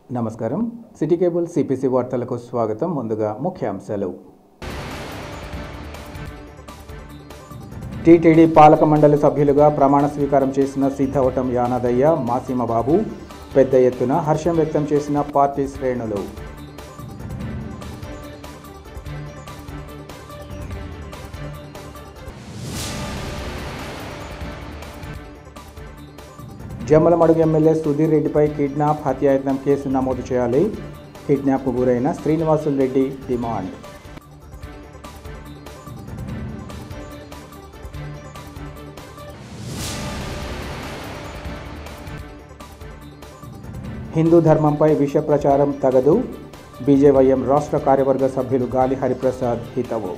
నమస్కారం city cable CPC వార్తలకు స్వాగతం ముందుగా ముఖ్యాంశాలు టీటీడీ పాలక మండలి సభ్యులుగా ప్రమాణ స్వీకారం చేసిన సిద్ధవటం యానాదయ్య మాసీమ బాబు పెద్ద ఎత్తున హర్షం వ్యక్తం చేసిన పార్టీ శ్రేణులు జమ్మలమడుగు ఎమ్మెల్యే సుధీర్ రెడ్డిపై కిడ్నాప్ హత్యాయత్నం కేసు నమోదు చేయాలి కిడ్నాప్కు గురైన శ్రీనివాసులు రెడ్డి డిమాండ్ హిందూ ధర్మంపై విష ప్రచారం తగదు బీజేవైఎం రాష్ట్ర కార్యవర్గ సభ్యులు గాలి హరిప్రసాద్ హితవు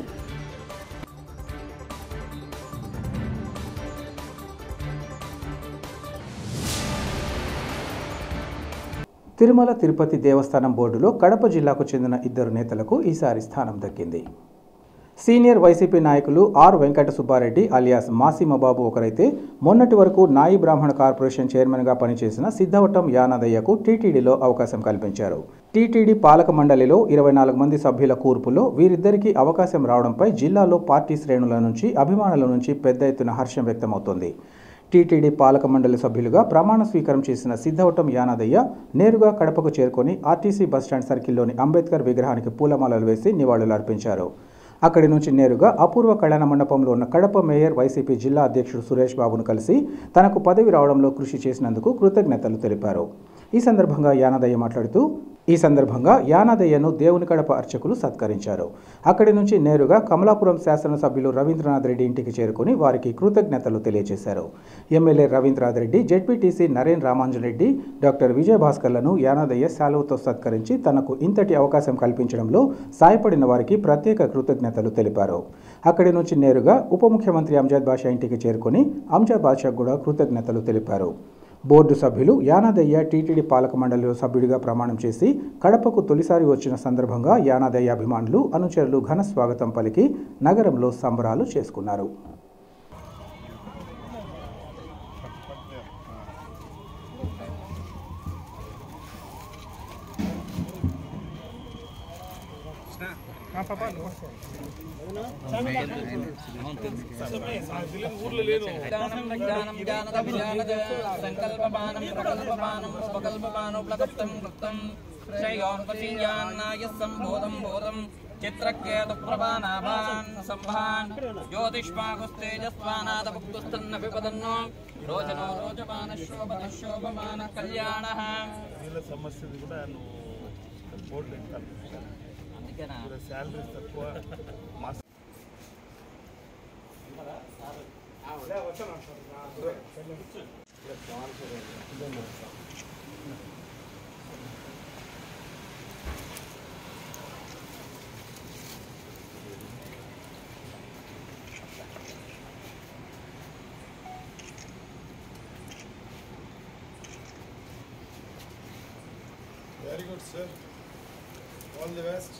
తిరుమల తిరుపతి దేవస్థానం బోర్డులో కడప జిల్లాకు చెందిన ఇద్దరు నేతలకు ఈసారి స్థానం దక్కింది సీనియర్ వైసీపీ నాయకులు ఆర్ వెంకట సుబ్బారెడ్డి అలియాస్ మాసిమబాబు ఒకరైతే మొన్నటి వరకు నాయి బ్రాహ్మణ కార్పొరేషన్ చైర్మన్గా పనిచేసిన సిద్ధవటం యానాదయ్యకు టీటీడీలో అవకాశం కల్పించారు టీటీడీ పాలక మండలిలో ఇరవై నాలుగు మంది సభ్యుల కూర్పులో వీరిద్దరికీ అవకాశం రావడంపై జిల్లాలో పార్టీ శ్రేణుల నుంచి అభిమానుల నుంచి పెద్ద ఎత్తున హర్షం వ్యక్తమవుతోంది టీటీడీ పాలక మండలి సభ్యులుగా ప్రమాణ స్వీకారం చేసిన సిద్ధవటం యానాదయ్య నేరుగా కడపకు చేరుకొని ఆర్టీసీ బస్టాండ్ సర్కిల్లోని అంబేద్కర్ విగ్రహానికి పూలమాలలు వేసి నివాళులర్పించారు అక్కడి నుంచి నేరుగా అపూర్వ కళ్యాణ మండపంలో ఉన్న కడప మేయర్ వైసీపీ జిల్లా అధ్యక్షుడు సురేష్ బాబును కలిసి తనకు పదవి రావడంలో కృషి చేసినందుకు కృతజ్ఞతలు తెలిపారు ఈ సందర్భంగా యానాదయ్య మాట్లాడుతూ ఈ సందర్భంగా యానాదయ్యను దేవుని కడప అర్చకులు సత్కరించారు అక్కడి నుంచి నేరుగా కమలాపురం శాసనసభ్యులు రవీంద్రనాథ్ రెడ్డి ఇంటికి చేరుకుని వారికి కృతజ్ఞతలు తెలియజేశారు MLA Ravindranath Reddy ZPTC Naren Ramanjan Reddy doctor విజయభాస్కర్లను యానాదయ్య శాలువతో సత్కరించి తనకు ఇంతటి అవకాశం కల్పించడంలో సాయపడిన వారికి ప్రత్యేక కృతజ్ఞతలు తెలిపారు అక్కడి నుంచి నేరుగా ఉప ముఖ్యమంత్రి అంజాద్ బాషా ఇంటికి చేరుకుని అంజాద్ బాషా కూడా కృతజ్ఞతలు తెలిపారు బోర్డు సభ్యులు యానాదయ్య టీటీడీ పాలక మండలిలో సభ్యుడిగా ప్రమాణం చేసి కడపకు తొలిసారి వచ్చిన సందర్భంగా యానాదయ్య అభిమానులు అనుచరులు ఘన స్వాగతం పలికి నగరంలో సంబరాలు చేసుకున్నారు జ్ఞానం ప్రజ్ఞానం జ్ఞానదభిజానద సంకల్పమానం ప్రకల్పమానం ఉపకల్పమానోపలకప్తం కృప్తం శ్రేయోన్పసీయాన్నాయ సంబోధం బోధం చిత్రకేతు ప్రభానాభాన్ సంభాన్ జ్యోతిష్మాగుస్తేజస్వానాదముక్తుస్తన్న విపదన్నో రోజనో రోజమాన శోభన శోభమాన కళ్యాణ వీళ్ళ సమస్యది కూడా నువ్వు బోర్డు ఎక్కాలి అందుకేనా శాలరీస్ తక్కువ mass very good sir all the best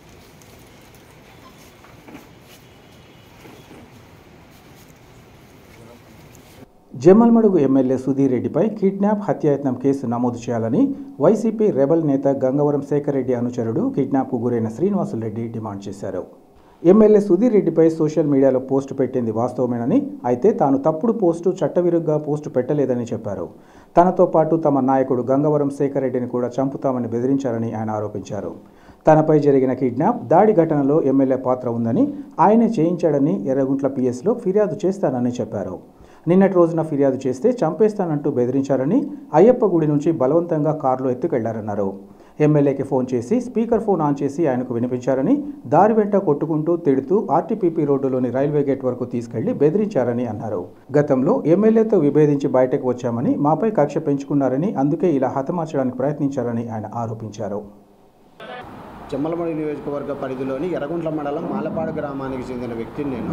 Jammalamadugu MLA Sudheer రెడ్డిపై కిడ్నాప్ హత్యాయత్నం కేసు నమోదు చేయాలని వైసీపీ రెబల్ నేత గంగవరం శేఖర్ రెడ్డి అనుచరుడు కిడ్నాప్కు గురైన శ్రీనివాసులు రెడ్డి డిమాండ్ చేశారు ఎమ్మెల్యే సుధీర్ రెడ్డిపై సోషల్ మీడియాలో పోస్టు పెట్టింది వాస్తవమేనని అయితే తాను తప్పుడు పోస్టు చట్టవిరుగ్గా పోస్టు పెట్టలేదని చెప్పారు తనతో పాటు తమ నాయకుడు గంగవరం శేఖర్ రెడ్డిని కూడా చంపుతామని బెదిరించారని ఆయన ఆరోపించారు తనపై జరిగిన కిడ్నాప్ దాడి ఘటనలో ఎమ్మెల్యే పాత్ర ఉందని ఆయనే చేయించాడని ఎర్రగుంట్ల పిఎస్లో ఫిర్యాదు చేస్తానని చెప్పారు నిన్నటి రోజున ఫిర్యాదు చేస్తే చంపేస్తానంటూ బెదిరించారని అయ్యప్ప గుడి నుంచి బలవంతంగా కారులో ఎత్తుకెళ్లారన్నారు ఎమ్మెల్యేకి ఫోన్ చేసి స్పీకర్ ఫోన్ ఆన్ చేసి ఆయనకు వినిపించారని దారి వెంట కొట్టుకుంటూ తిడుతూ ఆర్టీపీపీ రోడ్డులోని రైల్వే గేట్ వరకు తీసుకెళ్లి బెదిరించారని అన్నారు గతంలో ఎమ్మెల్యేతో విభేదించి బయటకు వచ్చామని మాపై కక్ష పెంచుకున్నారని అందుకే ఇలా హతమార్చడానికి ప్రయత్నించారని ఆయన ఆరోపించారు చెమ్మలమడి నియోజకవర్గ పరిధిలోని ఎర్రగుంట్ల మండలం మాలపాడు గ్రామానికి చెందిన వ్యక్తిని నేను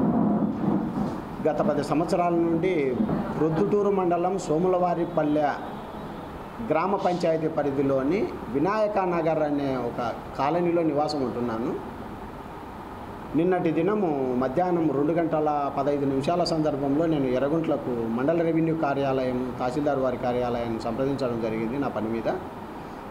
గత పది సంవత్సరాల నుండి ప్రొద్దుటూరు మండలం సోములవారిపల్లె గ్రామ పంచాయతీ పరిధిలోని వినాయక నగర్ అనే ఒక కాలనీలో నివాసం ఉంటున్నాను నిన్నటి దినము మధ్యాహ్నం రెండు గంటల పదహైదు నిమిషాల సందర్భంలో నేను ఎర్రగుంట్లకు మండల రెవెన్యూ కార్యాలయం తహసీల్దార్ వారి కార్యాలయాన్ని సంప్రదించడం జరిగింది నా పని మీద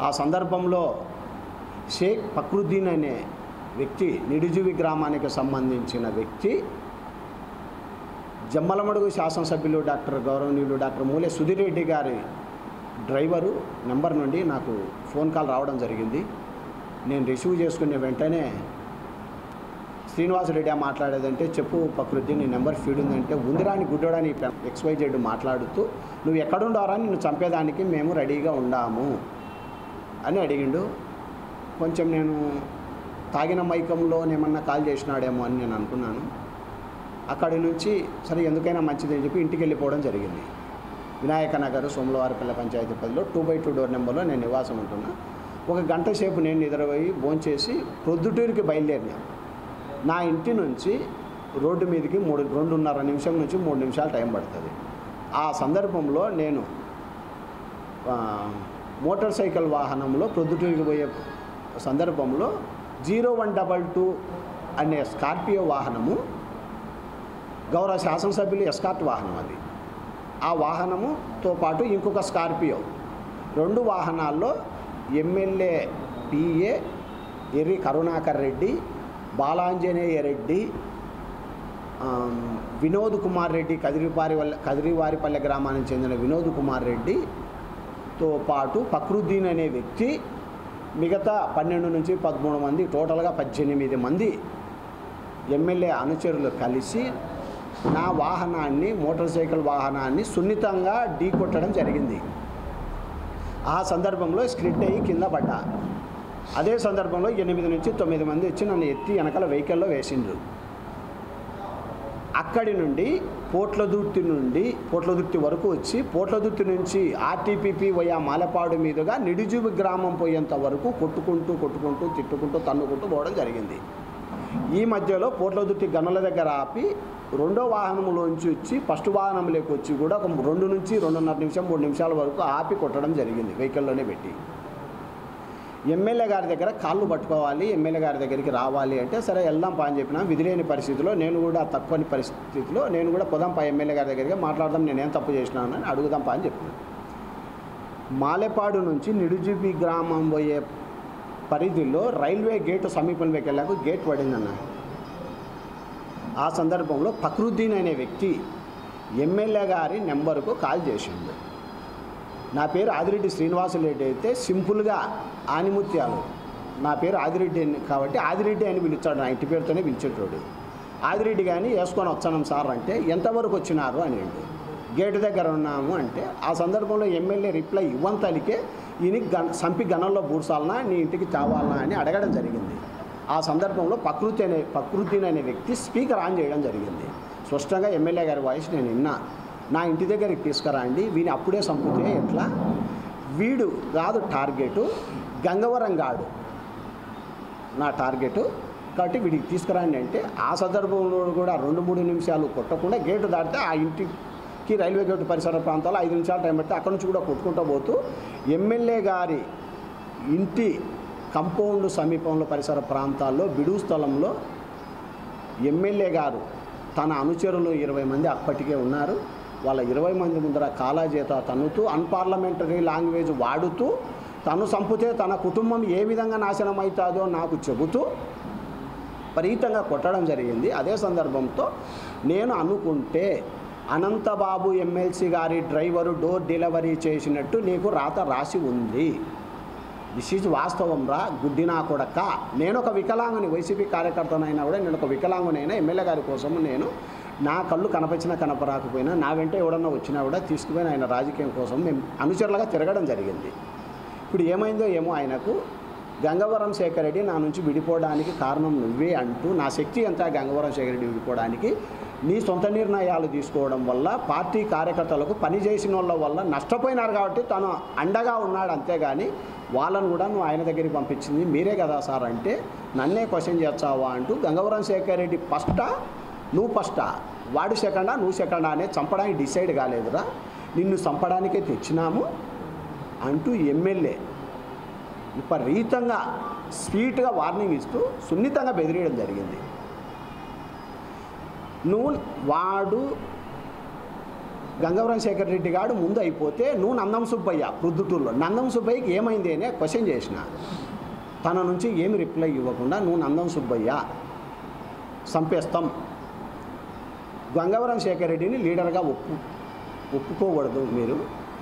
ఆ సందర్భంలో షేక్ ఫక్రుద్దీన్ అనే వ్యక్తి నిడుజువి గ్రామానికి సంబంధించిన వ్యక్తి జమ్మలమడుగు శాసనసభ్యులు డాక్టర్ గౌరవనీయులు డాక్టర్ మూలె సుధీర్ రెడ్డి గారి డ్రైవరు నెంబర్ నుండి నాకు ఫోన్ కాల్ రావడం జరిగింది నేను రిసీవ్ చేసుకునే వెంటనే శ్రీనివాసరెడ్డి మాట్లాడేదంటే చెప్పు ప్రకృతి నీ నెంబర్ ఫీడ్ ఉందంటే ఉందిరాని గుడ్డోడని ఎక్స్వైజెడ్ మాట్లాడుతూ నువ్వు ఎక్కడుండారా నిన్ను చంపేదానికి మేము రెడీగా ఉండాము అని అడిగిండు కొంచెం నేను తాగిన మైకంలో ఏమన్నా కాల్ చేసినాడేమో అని నేను అనుకున్నాను అక్కడి నుంచి సరే ఎందుకైనా మంచిది అని చెప్పి ఇంటికి వెళ్ళిపోవడం జరిగింది వినాయక నగర్ సోమలవారిపల్లె పంచాయతీ పదిలో టూ బై టూ డోర్ నెంబర్లో నేను నివాసం ఉంటున్నా ఒక గంట సేపు నేను నిద్రపోయి భోంచేసి ప్రొద్దుటూరికి బయలుదేరినా నా ఇంటి నుంచి రోడ్డు మీదకి మూడు రెండున్నర నిమిషం నుంచి మూడు నిమిషాలు టైం పడుతుంది ఆ సందర్భంలో నేను ఆ, మోటార్ సైకిల్ వాహనంలో ప్రొద్దుటూరికి పోయే సందర్భంలో జీరో వన్ డబల్ టూ అనే స్కార్పియో వాహనము గౌరవ శాసనసభ్యులు ఎస్కార్ట్ వాహనం అది ఆ వాహనముతో పాటు ఇంకొక స్కార్పియో రెండు వాహనాల్లో ఎమ్మెల్యే పిఏ ఎర్రి కరుణాకర్ రెడ్డి బాలాంజనేయ రెడ్డి ఆమ్, వినోద్ కుమార్ రెడ్డి కదిరివారి వల్ల కదిరివారిపల్లె గ్రామానికి చెందిన వినోద్ కుమార్ రెడ్డితో పాటు ఫక్రుద్దీన్ అనే వ్యక్తి మిగతా పన్నెండు నుంచి పదమూడు మంది టోటల్గా పద్దెనిమిది మంది ఎమ్మెల్యే అనుచరులు కలిసి నా వాహనాన్ని మోటార్ సైకిల్ వాహనాన్ని సున్నితంగా ఢీకొట్టడం జరిగింది ఆ సందర్భంలో స్క్రిట్ అయ్యి కింద పడ్డా అదే సందర్భంలో ఎనిమిది నుంచి తొమ్మిది మంది వచ్చి నన్ను ఎత్తి వెనకాల వెహికల్లో వేసిండ్రు అక్కడి నుండి పోట్లదుర్తి నుండి పోట్లదుర్తి వరకు వచ్చి పోట్లదుర్తి నుంచి ఆర్టీపీపీ వయా మాలపాడు మీదుగా నిడుజుబి గ్రామం పోయేంత వరకు కొట్టుకుంటూ కొట్టుకుంటూ తిట్టుకుంటూ తన్నుకుంటూ పోవడం జరిగింది ఈ మధ్యలో పోట్లదుర్తి గనుల దగ్గర ఆపి రెండో వాహనంలోంచి వచ్చి ఫస్ట్ వాహనంలోకి వచ్చి కూడా ఒక రెండు నుంచి రెండున్నర నిమిషం మూడు నిమిషాల వరకు ఆపి కొట్టడం జరిగింది వెహికల్లోనే పెట్టి ఎమ్మెల్యే గారి దగ్గర కాళ్ళు పట్టుకోవాలి ఎమ్మెల్యే గారి దగ్గరికి రావాలి అంటే సరే వెళ్దాం పా అని చెప్పిన విధిలేని పరిస్థితిలో నేను కూడా తక్కువని పరిస్థితిలో నేను కూడా పోదాం పా ఎమ్మెల్యే గారి దగ్గరికి మాట్లాడదాం నేను ఏం తప్పు చేసినాను అని అడుగుదాం పా అని చెప్పిన మాలేపాడు నుంచి నిడుజుబి గ్రామం పోయే పరిధిలో రైల్వే గేటు సమీపంలోకి వెళ్ళాక గేట్ పడిందన్న ఆ సందర్భంలో ఫక్రుద్దీన్ అనే వ్యక్తి ఎమ్మెల్యే గారి నెంబర్కు కాల్ చేసిండు నా పేరు ఆదిరెడ్డి శ్రీనివాసరెడ్డి అయితే సింపుల్గా ఆనిముత్యాలు నా పేరు ఆదిరెడ్డి అని కాబట్టి ఆదిరెడ్డి అని పిలిచాడు నా ఇంటి పేరుతోనే పిలిచేటోడు ఆదిరెడ్డి కానీ వేసుకొని వచ్చాను సార్ అంటే ఎంతవరకు వచ్చినారు అని గేటు దగ్గర ఉన్నాము అంటే ఆ సందర్భంలో ఎమ్మెల్యే రిప్లై ఇవ్వంతలికే ఈయన గన్ సంపి గణంలో బూడ్సాలనా నీ ఇంటికి చావాలనా అని అడగడం జరిగింది ఆ సందర్భంలో ప్రకృతి అనే ప్రకృతి అనే వ్యక్తి స్పీకర్ ఆన్ చేయడం జరిగింది స్పష్టంగా ఎమ్మెల్యే గారి వాయిస్ నేను విన్నా నా ఇంటి దగ్గరికి తీసుకురండి వీని అప్పుడే చంపితే ఎట్లా వీడు కాదు టార్గెటు గంగవరం గాడు నా టార్గెట్ కాబట్టి వీడికి తీసుకురండి అంటే ఆ సందర్భంలో కూడా రెండు మూడు నిమిషాలు కొట్టకుండా గేటు దాటితే ఆ ఇంటికి రైల్వే గేటు పరిసర ప్రాంతాల్లో ఐదు నిమిషాలు టైం పెడితే అక్కడి నుంచి కూడా కొట్టుకుంటూ పోతూ ఎమ్మెల్యే గారి ఇంటి కంపౌండ్ సమీపంలో పరిసర ప్రాంతాల్లో బిడువు స్థలంలో ఎమ్మెల్యే గారు తన అనుచరులు ఇరవై మంది అప్పటికే ఉన్నారు వాళ్ళ ఇరవై మంది ముందర కాలాజేత తన్నుతూ అన్పార్లమెంటరీ లాంగ్వేజ్ వాడుతూ తను చంపితే తన కుటుంబం ఏ విధంగా నాశనం అవుతుందో నాకు చెబుతూ విపరీతంగా కొట్టడం జరిగింది అదే సందర్భంతో నేను అనుకుంటే అనంతబాబు ఎమ్మెల్సీ గారి డ్రైవరు డోర్ డెలివరీ చేసినట్టు నీకు రాత రాసి ఉంది దిస్ ఈజ్ వాస్తవం రా గుడ్డి నా కొడక నేను ఒక వికలాంగుని వైసీపీ కార్యకర్తనైనా కూడా నేను ఒక వికలాంగునైనా ఎమ్మెల్యే గారి కోసం నేను నా కళ్ళు కనపరిచినా కనపరాకపోయినా నా వెంట ఎవడన్నా వచ్చినా కూడా తీసుకుపోయిన ఆయన రాజకీయం కోసం మేము అనుచరులుగా తిరగడం జరిగింది ఇప్పుడు ఏమైందో ఏమో ఆయనకు గంగవరం శేఖర్ రెడ్డి నా నుంచి విడిపోవడానికి కారణం నువ్వే అంటూ నా శక్తి అంతా గంగవరం శేఖర్ రెడ్డి విడిపోవడానికి నీ సొంత నిర్ణయాలు తీసుకోవడం వల్ల పార్టీ కార్యకర్తలకు పని చేసిన వాళ్ళ వల్ల నష్టపోయినారు కాబట్టి తను అండగా ఉన్నాడు అంతేగాని వాళ్ళను కూడా నువ్వు ఆయన దగ్గరికి పంపించింది మీరే కదా సార్ అంటే నన్నే క్వశ్చన్ చేస్తావా అంటూ గంగవరం శేఖర్ రెడ్డి ఫస్టా నువ్వు ఫస్టా వాడు సెకండా నువ్వు సెకండా అనే చంపడానికి డిసైడ్ కాలేదురా నిన్ను చంపడానికే తెచ్చినాము అంటూ ఎమ్మెల్యే విపరీతంగా స్వీట్గా వార్నింగ్ ఇస్తూ సున్నితంగా బెదిరియడం జరిగింది నువ్వు వాడు గంగవరం శేఖర్ రెడ్డి గారు ముందు అయిపోతే నువ్వు నందం సుబ్బయ్య ప్రొద్దుటూరులో నందం సుబ్బయ్యకి ఏమైంది అనే క్వశ్చన్ చేసిన తన నుంచి ఏమి రిప్లై ఇవ్వకుండా నువ్వు నందం సుబ్బయ్య సంపేస్తాం గంగవరం శేఖర్ రెడ్డిని లీడర్గా ఒప్పు ఒప్పుకోకూడదు మీరు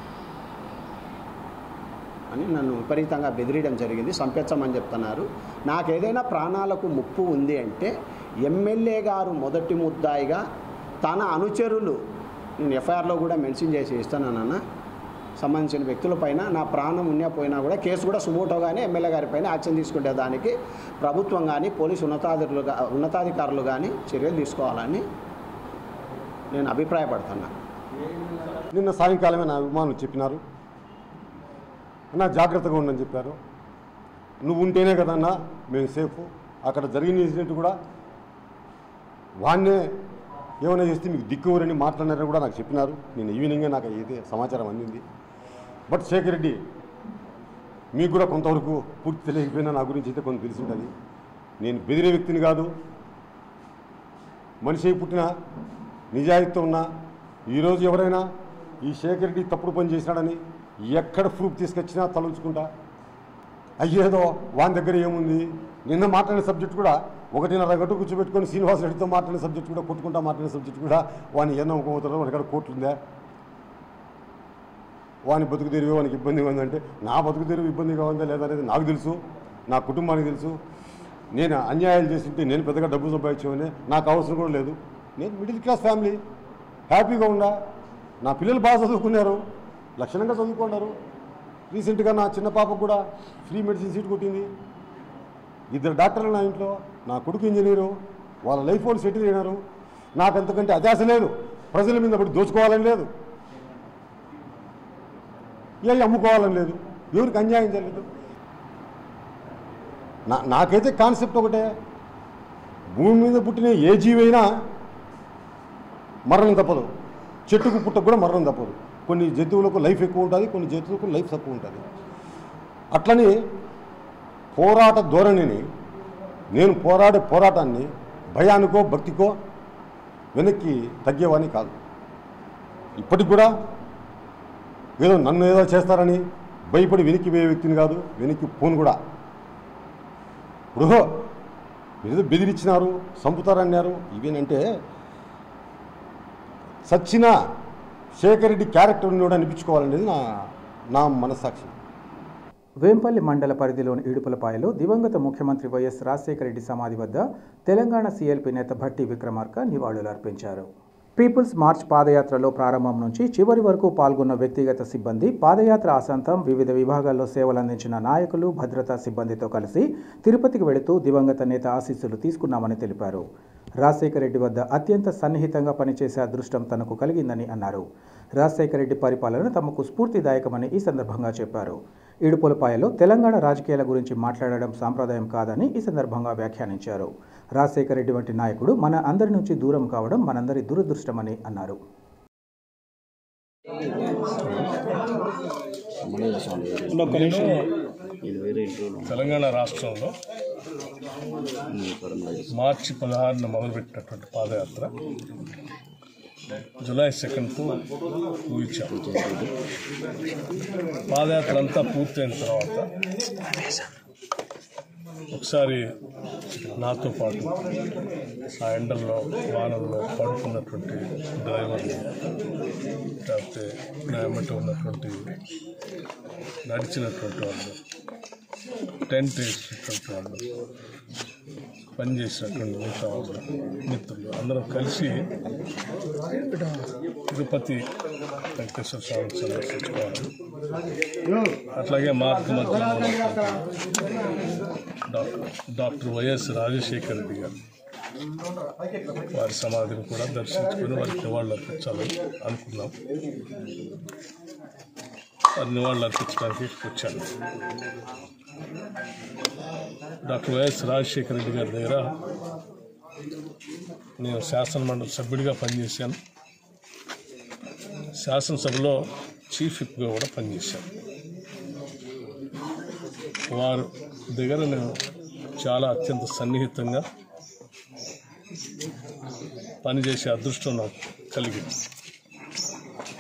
అని నన్ను విపరీతంగా బెదిరియడం జరిగింది సంపెచ్చమని చెప్తున్నారు నాకు ఏదైనా ప్రాణాలకు ముప్పు ఉంది అంటే ఎమ్మెల్యే గారు మొదటి ముద్దాయిగా తన అనుచరులు నేను ఎఫ్ఐఆర్లో కూడా మెన్షన్ చేసి ఇస్తానన్న సంబంధించిన వ్యక్తులపైన నా ప్రాణం ఉన్నా పోయినా కూడా కేసు కూడా సుమోటోగానే ఎమ్మెల్యే గారి పైన యాక్షన్ తీసుకునే దానికి ప్రభుత్వం కానీ పోలీసు ఉన్నతాధికారులు గా- ఉన్నతాధికారులు కానీ చర్యలు తీసుకోవాలని నేను అభిప్రాయపడుతున్నా నిన్న సాయంకాలమే నా అభిమానులు చెప్పినారు అన్న జాగ్రత్తగా ఉండని చెప్పారు నువ్వు ఉంటేనే కదన్నా మేము సేఫ్ అక్కడ జరిగిన ఇన్సిడెంట్ కూడా వాన్నే ఏమైనా చేస్తే మీకు దిక్కువరని మాట్లాడినారని కూడా నాకు చెప్పినారు నేను ఈవినింగే నాకు అయితే సమాచారం అందింది బట్ శేఖర్ రెడ్డి మీకు కూడా కొంతవరకు పూర్తి తెలియకపోయినా నా గురించి అయితే కొంత తెలిసి ఉంటుంది నేను బెదిరే వ్యక్తిని కాదు మనిషి పుట్టిన నిజాయితీతో ఉన్నా ఈరోజు ఎవరైనా ఈ శేఖర్ రెడ్డి తప్పుడు పని చేసినాడని ఎక్కడ ప్రూఫ్ తీసుకొచ్చినా తలంచుకుంటా అయ్యేదో వాని దగ్గర ఏముంది నిన్న మాట్లాడిన సబ్జెక్ట్ కూడా ఒకటిన్నర గంట కూర్చోబెట్టుకొని శ్రీనివాస్ రెడ్డితో మాట్లాడిన సబ్జెక్ట్ కూడా కొట్టుకుంటా మాట్లాడిన సబ్జెక్ట్ కూడా వాని ఎన్నో ఒక్కొక్కతారో వాని దగ్గర కోర్టు ఉందా వాని బతుకు తెరువు వానికి ఇబ్బందిగా ఉందంటే నా బతుకు తెరువు ఇబ్బందిగా ఉందా లేదా అనేది నాకు తెలుసు నా కుటుంబానికి తెలుసు నేను అన్యాయాలు చేస్తుంటే నేను పెద్దగా డబ్బు సంపాదించేవని నాకు అవసరం కూడా లేదు నేను మిడిల్ క్లాస్ ఫ్యామిలీ హ్యాపీగా ఉండా నా పిల్లలు బాగా చదువుకున్నారు లక్షణంగా చదువుకున్నారు రీసెంట్గా నా చిన్న పాపకు కూడా ఫ్రీ మెడిసిన్ సీట్ కొట్టింది ఇద్దరు డాక్టర్లు నా ఇంట్లో నా కొడుకు ఇంజనీరు వాళ్ళ లైఫ్ వాళ్ళు సెటిల్ అయినారు నాకు అంతకంటే అత్యాశ లేదు ప్రజల మీద పడి దోచుకోవాలని లేదు ఏ అమ్ముకోవాలని లేదు ఎవరికి అన్యాయం చేయలేదు నా నాకైతే కాన్సెప్ట్ ఒకటే భూమి మీద పుట్టిన ఏ జీవైనా మరణం తప్పదు చెట్టుకు పుట్టకు కూడా మరణం తప్పదు కొన్ని జంతువులకు లైఫ్ ఎక్కువ ఉంటుంది కొన్ని జంతువులకు లైఫ్ తక్కువ ఉంటుంది అట్లని పోరాట ధోరణిని నేను పోరాడే పోరాటాన్ని భయానికో భక్తికో వెనక్కి తగ్గేవాని కాదు ఇప్పటికి కూడా ఏదో నన్ను ఏదో చేస్తారని భయపడి వెనక్కి పోయే వ్యక్తిని కాదు వెనక్కి పోను కూడా ఇప్పుడు ఏదో బెదిరించినారు చంపుతారన్నారు ఇవేనంటే సచ్చిన శేఖర్ రెడ్డి క్యారెక్టర్ ఉన్నోడు అనిపించుకోవాలనేది నా నా మనస్సాక్షి వేంపల్లి మండల పరిధిలోని ఇడుపులపాయలో దివంగత ముఖ్యమంత్రి వైఎస్ రాజశేఖర రెడ్డి సమాధి వద్ద తెలంగాణ సీఎల్పీ నేత భట్టి విక్రమార్క నివాళులర్పించారు పీపుల్స్ మార్చ్ పాదయాత్రలో ప్రారంభం నుంచి చివరి వరకు పాల్గొన్న వ్యక్తిగత సిబ్బంది పాదయాత్ర ఆసంతం వివిధ విభాగాల్లో సేవలందించిన నాయకులు భద్రతా సిబ్బందితో కలిసి తిరుపతికి వెళుతూ దివంగత నేత ఆశీస్సులు తీసుకున్నామని తెలిపారు రాజశేఖర రెడ్డి వద్ద అత్యంత సన్నిహితంగా పనిచేసే అదృష్టం తనకు కలిగిందని అన్నారు రాజశేఖర రెడ్డి పరిపాలన తమకు స్ఫూర్తిదాయకమని ఈ సందర్భంగా చెప్పారు ఇడుపులపాయలో తెలంగాణ రాజకీయాల గురించి మాట్లాడడం సాంప్రదాయం కాదని ఈ సందర్భంగా వ్యాఖ్యానించారు రాజశేఖర రెడ్డి వంటి నాయకుడు మన అందరి నుంచి దూరం కావడం మనందరి దురదృష్టమని అన్నారు తెలంగాణ రాష్ట్రంలో మార్చి పదహారున మొదలుపెట్టినటువంటి పాదయాత్ర జూలై సెకండ్కు ఊహించాం పాదయాత్ర అంతా పూర్తయిన తర్వాత ఒకసారి నాతో పాటు ఆ ఎండల్లో వానల్లో పడుకున్నటువంటి డ్రైవర్లు లేకపోతే నా ఎమ్మట ఉన్నటువంటి నడిచినటువంటి వాళ్ళు టెంట్ వేసినటువంటి వాళ్ళు పనిచేసినటువంటి మిగతా వాళ్ళు మిత్రులు అందరం కలిసి తిరుపతి వెంకటేశ్వర స్వామిని సందర్శించుకోవాలి అట్లాగే మార్గ మధ్యంలో ఉన్నటువంటి doctor doctor YS Rajasekhara Reddy గారు వారి సమాధిని కూడా దర్శించుకొని వారికి నివాళులు అర్పించాలని అనుకున్నాం వారి నివాళులు అర్పించడానికి వచ్చాను డాక్టర్ వైఎస్ రాజశేఖర రెడ్డి గారి దగ్గర నేను శాసనమండలి సభ్యుడిగా పనిచేశాను శాసనసభలో చీఫ్ విప్గా కూడా పనిచేశాను వారు దగ్గర నేను చాలా అత్యంత సన్నిహితంగా పనిచేసే అదృష్టం నాకు కలిగింది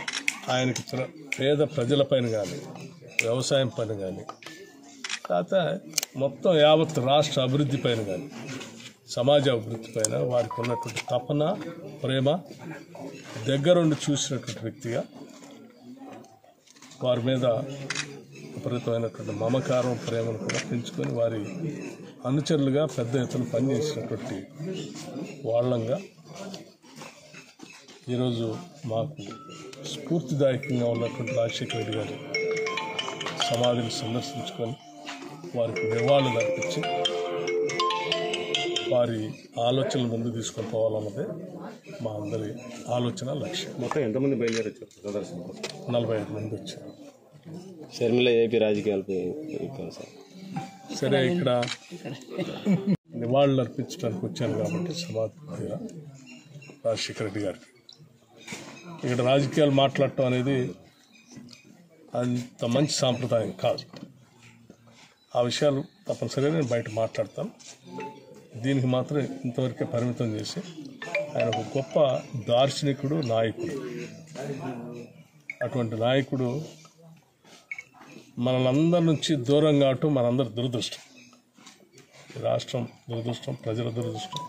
ఆయనకి ప్ర- పేద ప్రజల పైన కానీ వ్యవసాయం పైన కానీ కాకపోతే మొత్తం యావత్ రాష్ట్ర అభివృద్ధి పైన కానీ సమాజ అభివృద్ధి పైన వారికి ఉన్నటువంటి తపన ప్రేమ దగ్గరుండి చూసినటువంటి వ్యక్తిగా వారి మీద విపరీతమైనటువంటి మమకారం ప్రేమను కూడా పెంచుకొని వారి అనుచరులుగా పెద్ద ఎత్తున పనిచేసినటువంటి వాళ్ళంగా ఈరోజు మాకు స్ఫూర్తిదాయకంగా ఉన్నటువంటి రాజశేఖర రెడ్డి గారి సమాధిని సందర్శించుకొని వారికి నివాళులు అర్పించి వారి ఆలోచనలు ముందు తీసుకొని పోవాలన్నదే మా అందరి ఆలోచన లక్ష్యం మొత్తం ఎంతమంది బయలుదేరి వచ్చారు ప్రదర్శన కోసం నలభై ఐదు మంది వచ్చారు షర్మిల ఏపీ రాజకీయాలపై చెప్పారు సార్ సరే ఇక్కడ నివాళులు అర్పించడానికి వచ్చాను కాబట్టి సమాధి దగ్గర రాజశేఖర రెడ్డి గారికి ఇక్కడ రాజకీయాలు మాట్లాడటం అనేది అంత మంచి సాంప్రదాయం కాదు ఆ విషయాలు తప్పనిసరిగా నేను బయట మాట్లాడతాను దీనికి మాత్రం ఇంతవరకే పరిమితం చేసి ఆయన ఒక గొప్ప దార్శనికుడు నాయకుడు అటువంటి నాయకుడు మనలందరి నుంచి దూరం కావటం మనందరి దురదృష్టం ఈ రాష్ట్రం దురదృష్టం ప్రజల దురదృష్టం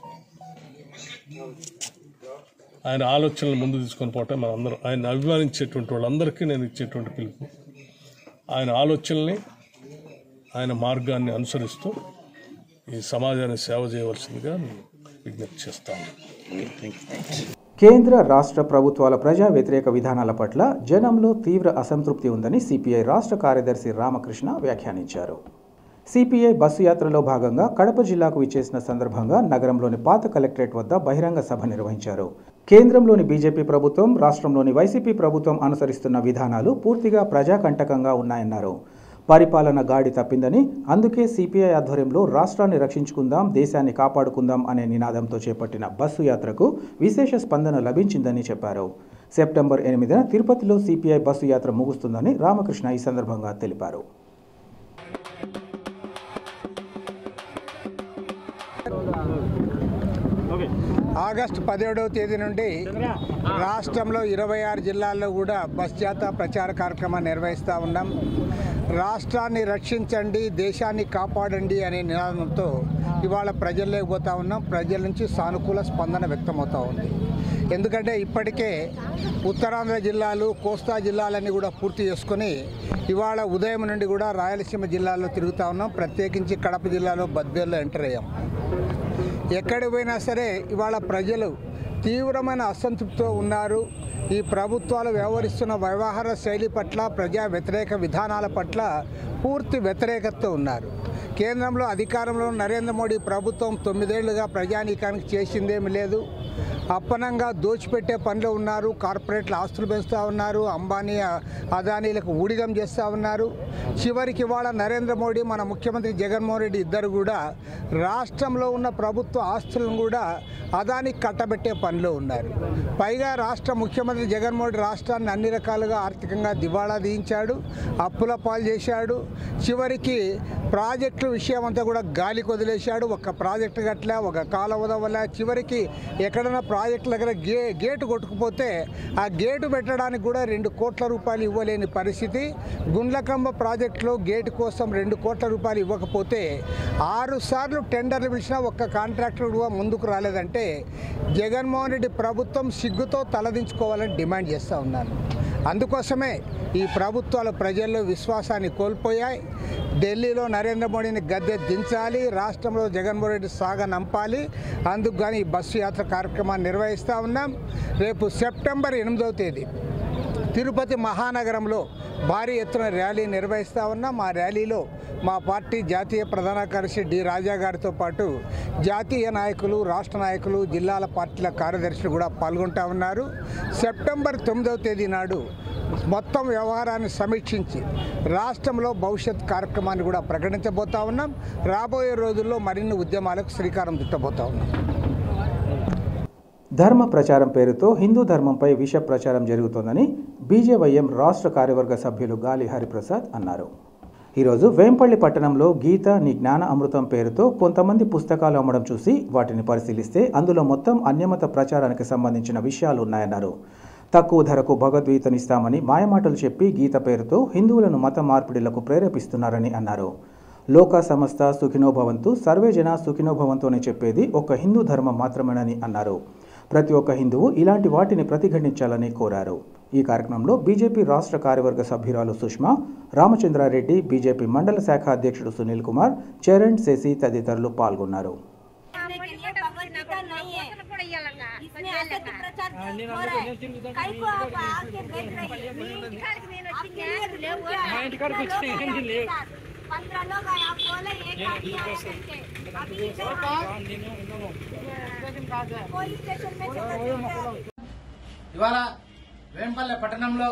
ఆయన ఆలోచనలు ముందు తీసుకొని పోవటం మనందరం ఆయన అభిమానించేటువంటి వాళ్ళందరికీ నేను ఇచ్చేటువంటి పిలుపు ఆయన ఆలోచనల్ని ఆయన మార్గాన్ని అనుసరిస్తూ ఈ సమాజాన్ని సేవ చేయవలసిందిగా నేను విజ్ఞప్తి చేస్తాను కేంద్ర రాష్ట్ర ప్రభుత్వాల ప్రజా వ్యతిరేక విధానాల పట్ల జనంలో తీవ్ర అసంతృప్తి ఉందని సిపిఐ రాష్ట్ర కార్యదర్శి రామకృష్ణ వ్యాఖ్యానించారు సిపిఐ బస్సు యాత్రలో భాగంగా కడప జిల్లాకు విచ్చేసిన సందర్భంగా నగరంలోని పాత కలెక్టరేట్ వద్ద బహిరంగ సభ నిర్వహించారు కేంద్రంలోని బీజేపీ ప్రభుత్వం రాష్ట్రంలోని వైసీపీ ప్రభుత్వం అనుసరిస్తున్న విధానాలు పూర్తిగా ప్రజాకంటకంగా ఉన్నాయన్నారు పరిపాలన గాడి తప్పిందని అందుకే సిపిఐ ఆధ్వర్యంలో రాష్ట్రాన్ని రక్షించుకుందాం దేశాన్ని కాపాడుకుందాం అనే నినాదంతో చేపట్టిన బస్సు యాత్రకు విశేష స్పందన లభించిందని చెప్పారు సెప్టెంబర్ ఎనిమిదిన తిరుపతిలో సిపిఐ బస్సు యాత్ర ముగుస్తుందని రామకృష్ణ ఈ సందర్భంగా తెలిపారు ఆగస్టు పదిహేడవ తేదీ నుండి రాష్ట్రంలో ఇరవై ఆరు జిల్లాల్లో కూడా బస్ జాతా ప్రచార కార్యక్రమాన్ని నిర్వహిస్తూ ఉన్నాం రాష్ట్రాన్ని రక్షించండి దేశాన్ని కాపాడండి అనే నినాదంతో ఇవాళ ప్రజల్లోకి పోతా ఉన్నాం ప్రజల నుంచి సానుకూల స్పందన వ్యక్తమవుతూ ఉంది ఎందుకంటే ఇప్పటికే ఉత్తరాంధ్ర జిల్లాలు కోస్తా జిల్లాలన్నీ కూడా పూర్తి చేసుకొని ఇవాళ ఉదయం నుండి కూడా రాయలసీమ జిల్లాలో తిరుగుతూ ఉన్నాం ప్రత్యేకించి కడప జిల్లాలో బద్వేల్లో ఎంటర్ అయ్యాం ఎక్కడికి పోయినా సరే ఇవాళ ప్రజలు తీవ్రమైన అసంతృప్తితో ఉన్నారు ఈ ప్రభుత్వాలు వ్యవహరిస్తున్న వ్యవహార శైలి పట్ల ప్రజా వ్యతిరేక విధానాల పట్ల పూర్తి వ్యతిరేకతతో ఉన్నారు కేంద్రంలో అధికారంలో ఉన్న నరేంద్ర మోడీ ప్రభుత్వం తొమ్మిదేళ్లుగా ప్రజానీకానికి చేసిందేమి లేదు అప్పనంగా దోచిపెట్టే పనిలో ఉన్నారు కార్పొరేట్ల ఆస్తులు పెంచుతూ ఉన్నారు అంబానీ అదానీలకు ఊడిగం చేస్తూ ఉన్నారు చివరికి ఇవాళ నరేంద్ర మోడీ మన ముఖ్యమంత్రి జగన్మోహన్ రెడ్డి ఇద్దరు కూడా రాష్ట్రంలో ఉన్న ప్రభుత్వ ఆస్తులను కూడా అదానికి కట్టబెట్టే పనిలో ఉన్నారు పైగా రాష్ట్ర ముఖ్యమంత్రి జగన్మోహన్ రెడ్డి రాష్ట్రాన్ని అన్ని రకాలుగా ఆర్థికంగా దివాళా తీయించాడు అప్పుల పాలు చేశాడు చివరికి ప్రాజెక్టుల విషయం అంతా కూడా గాలికి వదిలేశాడు ఒక ప్రాజెక్టు గట్ల ఒక కాలువ వల్ల చివరికి ఎక్కడైనా ప్రాజెక్టుల దగ్గర గే గేటు కొట్టుకుపోతే ఆ గేటు పెట్టడానికి కూడా రెండు కోట్ల రూపాయలు ఇవ్వలేని పరిస్థితి గుండ్లకంబ ప్రాజెక్టులో గేటు కోసం రెండు కోట్ల రూపాయలు ఇవ్వకపోతే ఆరు సార్లు టెండర్లు పిలిచినా ఒక్క కాంట్రాక్టర్ కూడా ముందుకు రాలేదంటే జగన్మోహన్ రెడ్డి ప్రభుత్వం సిగ్గుతో తలదించుకోవాలని డిమాండ్ చేస్తూ ఉన్నాను అందుకోసమే ఈ ప్రభుత్వాలు ప్రజల్లో విశ్వాసాన్ని కోల్పోయాయి ఢిల్లీలో నరేంద్ర మోడీని గద్దె దించాలి రాష్ట్రంలో జగన్మోహన్ రెడ్డి సాగనంపాలి అందుకు కానీ ఈ బస్సు యాత్ర కార్యక్రమాన్ని నిర్వహిస్తూ ఉన్నాం రేపు సెప్టెంబర్ ఎనిమిదవ తేదీ తిరుపతి మహానగరంలో భారీ ఎత్తున ర్యాలీ నిర్వహిస్తూ ఉన్నాం ఆ ర్యాలీలో మా పార్టీ జాతీయ ప్రధాన కార్యదర్శి డి రాజా గారితో పాటు జాతీయ నాయకులు రాష్ట్ర నాయకులు జిల్లాల పార్టీల కార్యదర్శులు కూడా పాల్గొంటా ఉన్నారు సెప్టెంబర్ తొమ్మిదవ తేదీ నాడు మొత్తం వ్యవహారాన్ని సమీక్షించి రాష్ట్రంలో భవిష్యత్ కార్యక్రమాన్ని కూడా ప్రకటించబోతా ఉన్నాం రాబోయే రోజుల్లో మరిన్ని ఉద్యమాలకు శ్రీకారం చుట్టబోతా ఉన్నాం ధర్మ ప్రచారం పేరుతో హిందూ ధర్మంపై విష ప్రచారం జరుగుతోందని బీజేవైఎం రాష్ట్ర కార్యవర్గ సభ్యులు గాలి హరిప్రసాద్ అన్నారు ఈరోజు వేంపల్లి పట్టణంలో గీత నీ జ్ఞాన అమృతం పేరుతో కొంతమంది పుస్తకాలు అమ్మడం చూసి వాటిని పరిశీలిస్తే అందులో మొత్తం అన్యమత ప్రచారానికి సంబంధించిన విషయాలు ఉన్నాయన్నారు తక్కువ ధరకు భగవద్గీతనిస్తామని మాయమాటలు చెప్పి గీత పేరుతో హిందువులను మత మార్పిడిలకు ప్రేరేపిస్తున్నారని అన్నారు లోక సమస్త సుఖినోభవంతు సర్వే జన సుఖినోభవంతు అని చెప్పేది ఒక హిందూ ధర్మం మాత్రమేనని అన్నారు ప్రతి ఒక్క హిందువు ఇలాంటి వాటిని ప్రతిఘటించాలని కోరారు ఈ కార్యక్రమంలో బీజేపీ రాష్ట్ర కార్యవర్గ సభ్యురాలు సుష్మా రామచంద్రారెడ్డి బీజేపీ మండల శాఖ అధ్యక్షుడు సునీల్ కుమార్ చరణ్ శశి తదితరులు పాల్గొన్నారు करने के लिए भगवत गीता नहीं है इसमें असत्य प्रचार हो रहा है कई को आप आके देख रही है आपके लिए ले हुआ है पंद्रह लोग आए आप बोले एक आदमी आया करके अभी पुलिस स्टेशन में चला जाएगा ఇవాళ వేంపల్లె పట్టణంలో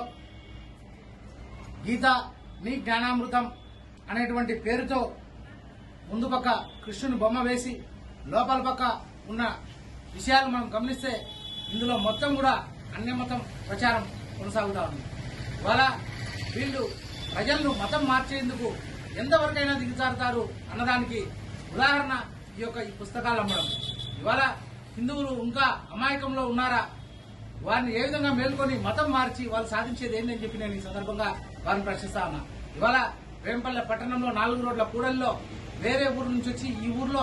గీత నీ జ్ఞానామృతం అనేటువంటి పేరుతో ముందు పక్క కృష్ణుని బొమ్మ వేసి లోపల పక్క ఉన్న విషయాలు మనం గమనిస్తే ఇందులో మొత్తం కూడా అన్య మతం ప్రచారం కొనసాగుతా ఉంది ఇవాళ వీళ్ళు ప్రజలను మతం మార్చేందుకు ఎంతవరకైనా దిగజారుతారు అన్నదానికి ఉదాహరణ ఈ యొక్క ఈ పుస్తకాలు అమ్మడం ఇవాళ హిందువులు ఇంకా అమాయకంలో ఉన్నారా వారిని ఏ విధంగా మేల్కొని మతం మార్చి వాళ్ళు సాధించేది ఏంటని చెప్పి నేను ఈ సందర్భంగా వారిని ప్రశ్నిస్తా ఉన్నా ఇవాళ వేంపల్లె పట్టణంలో నాలుగు రోడ్ల కూడల్లో వేరే ఊరు నుంచి వచ్చి ఈ ఊర్లో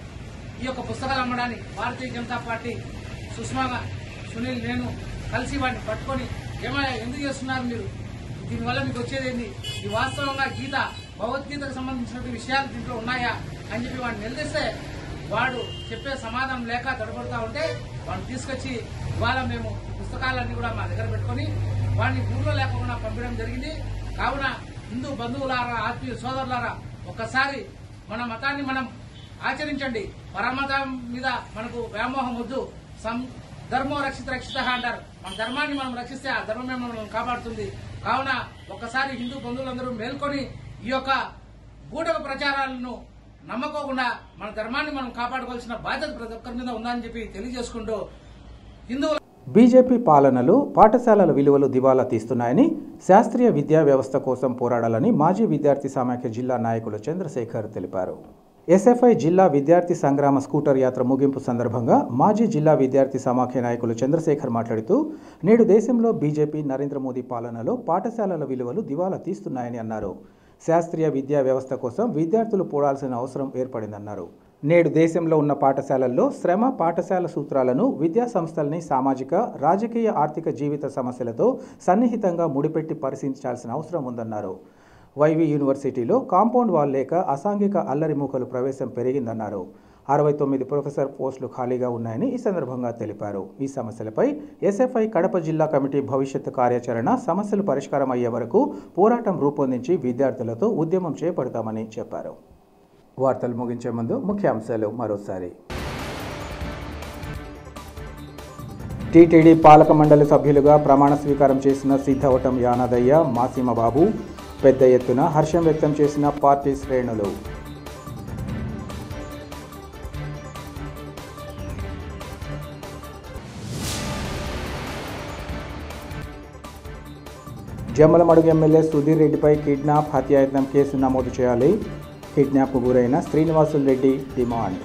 ఈ యొక్క పుస్తకాలు అమ్మడానికి భారతీయ జనతా పార్టీ సుష్మా సునీల్ నేను కలిసి వాడిని పట్టుకొని ఏమయ్యా ఎందుకు చేస్తున్నారు మీరు దీనివల్ల మీకు వచ్చేది ఏంది ఈ వాస్తవంగా గీత భగవద్గీతకు సంబంధించినటువంటి విషయాలు దీంట్లో ఉన్నాయా అని చెప్పి వాడిని నిలదీస్తే వాడు చెప్పే సమాధానం లేక తడబడుతూ ఉంటే వాడిని తీసుకొచ్చి ఇవాళ మేము ఈ పుస్తకాలన్నీ కూడా మా దగ్గర పెట్టుకొని వాడిని ఊర్లో లేకుండా పంపించడం జరిగింది కావున హిందూ బంధువులారా ఆత్మీయ సోదరులారా ఒక్కసారి మన మతాన్ని మనం ఆచరించండి పరమతం మీద మనకు వ్యామోహం వద్దు సం ధర్మో రక్షిత రక్షిత అంటారు మన ధర్మాన్ని మనం రక్షిస్తే ఆ ధర్మమే మనల్ని కాపాడుతుంది కావున ఒక్కసారి హిందూ బంధువులందరూ మేల్కొని ఈ యొక్క గూఢ ప్రచారాలను నమ్మకోకుండా మన ధర్మాన్ని మనం కాపాడుకోవాల్సిన బాధ్యత ప్రతి ఒక్కరి మీద ఉందని చెప్పి తెలియజేసుకుంటూ హిందువుల బీజేపీ పాలనలో పాఠశాలల విలువలు దివాలా తీస్తున్నాయని శాస్త్రీయ విద్యా వ్యవస్థ కోసం పోరాడాలని మాజీ విద్యార్థి సమాఖ్య జిల్లా నాయకులు చంద్రశేఖర్ తెలిపారు ఎస్ఎఫ్ఐ జిల్లా విద్యార్థి సంగ్రామ స్కూటర్ యాత్ర ముగింపు సందర్భంగా మాజీ జిల్లా విద్యార్థి సమాఖ్య నాయకులు చంద్రశేఖర్ మాట్లాడుతూ నేడు దేశంలో బీజేపీ నరేంద్ర మోదీ పాలనలో పాఠశాలల విలువలు దివాలా తీస్తున్నాయని అన్నారు శాస్త్రీయ విద్యా వ్యవస్థ కోసం విద్యార్థులు పోడాల్సిన అవసరం ఏర్పడిందన్నారు నేడు దేశంలో ఉన్న పాఠశాలల్లో శ్రమ పాఠశాల సూత్రాలను విద్యా సంస్థల్ని సామాజిక రాజకీయ ఆర్థిక జీవిత సమస్యలతో సన్నిహితంగా ముడిపెట్టి పరిశీలించాల్సిన అవసరం ఉందన్నారు వైవి యూనివర్సిటీలో కాంపౌండ్ వాల్ లేక అసాంఘిక అల్లరి మూకలు ప్రవేశం పెరిగిందన్నారు అరవై తొమ్మిది ప్రొఫెసర్ పోస్టులు ఖాళీగా ఉన్నాయని ఈ సందర్భంగా తెలిపారు ఈ సమస్యలపై ఎస్ఎఫ్ఐ కడప జిల్లా కమిటీ భవిష్యత్తు కార్యాచరణ సమస్యలు పరిష్కారం అయ్యే వరకు పోరాటం రూపొందించి విద్యార్థులతో ఉద్యమం చేపడతామని చెప్పారు వార్తలు ముగించే ముందు ముఖ్యాంశాలు మరోసారి టీటీడీ పాలక మండలి సభ్యులుగా ప్రమాణ స్వీకారం చేసిన సిద్ధవటం యానాదయ్య మాసీమ బాబు పెద్ద ఎత్తున హర్షం వ్యక్తం చేసిన పార్టీ శ్రేణులు జమ్మలమడుగు ఎమ్మెల్యే సుధీర్ రెడ్డిపై కిడ్నాప్ హత్యాయత్నం కేసు నమోదు చేయాలి కిడ్నాప్కు గురైన శ్రీనివాసులు రెడ్డి డిమాండ్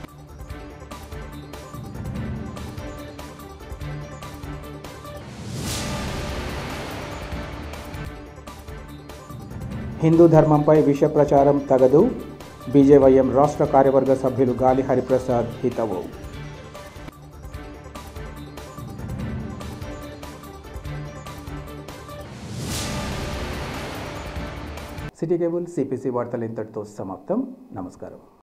హిందూ ధర్మంపై విష ప్రచారం తగదు బీజేవైఎం రాష్ట్ర కార్యవర్గ సభ్యులు గాలి హరిప్రసాద్ హితవు సిటీ కేబుల్ సిపిసి వార్తలు ఇంతటితో సమాప్తం నమస్కారం